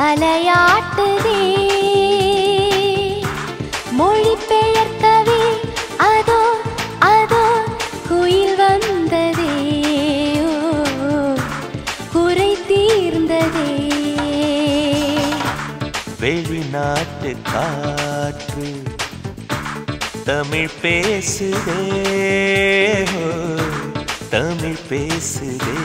தலையாட்டுதே மொழி பெயர்க்கவே அதோ அதோ குயில் வந்ததே ஓ, குறை தீர்ந்ததே வெளிநாட்டு காற்று தமிழ் பேசுதே ஓ, தமிழ் பேசுதே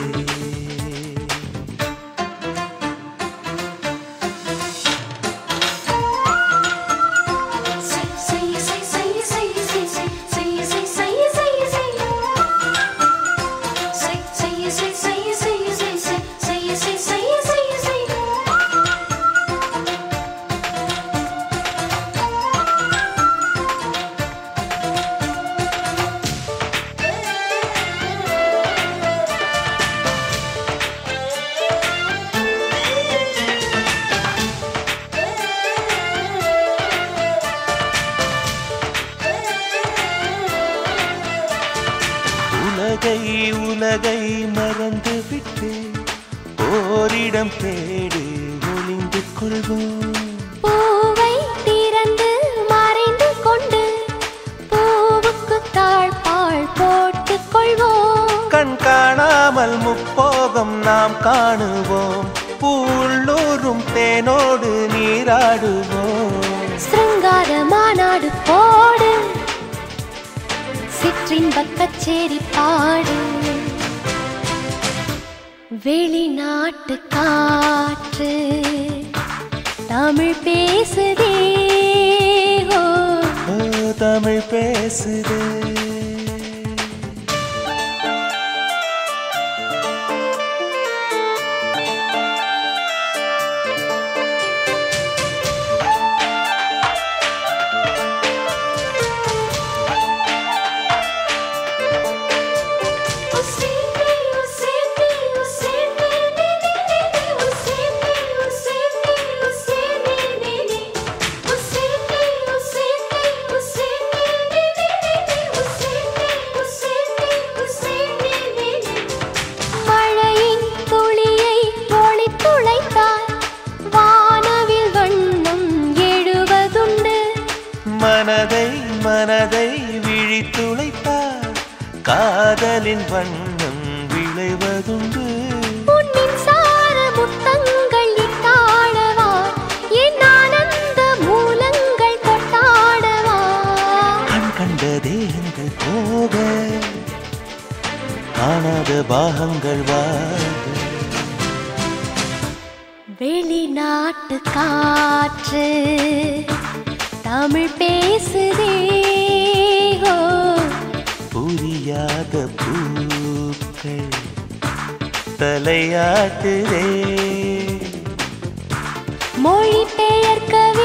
உலகை உலகை மறந்து விட்டு ஓரிடம் தேடி ஒளிந்து கொள்வோம் பூவை திறந்து மறைந்து கொண்டு பூவுக்கு தாழ்பாள் போட்டுக் கொள்வோம் கண் காணாமல் முப்போகம் நாம் காணுவோம் பூள்ளூரும் தேனோடு நீராடுவோம் சிருங்கார மாநாடு போடு சிற்றின்ப கச்சேரி பாடு வெளிநாட்டு காற்று தமிழ் பேசுதே ஓ ஓ, தமிழ் பேசுதே மழையின் துளியை ஒளி துளைத்தால் வானவில் வண்ணம் எழுவதுண்டு மனதை மனதை விழித்துளைத்தார் காதலின் வண்ணம் விளைவதுண்டு உன் மின்சார முத்தங்கள் இட்டாடவா என் ஆனந்த மூலங்கள் கொட்டாடவா கண் கண்ட தேகங்கள் போக காணாத பாகங்கள் வாக வெளிநாட்டு காற்று தமிழ் பேசுதே ஓ புரியாத பூக்கள் தலையாட்டுதே மொழி பெயர்க்கவே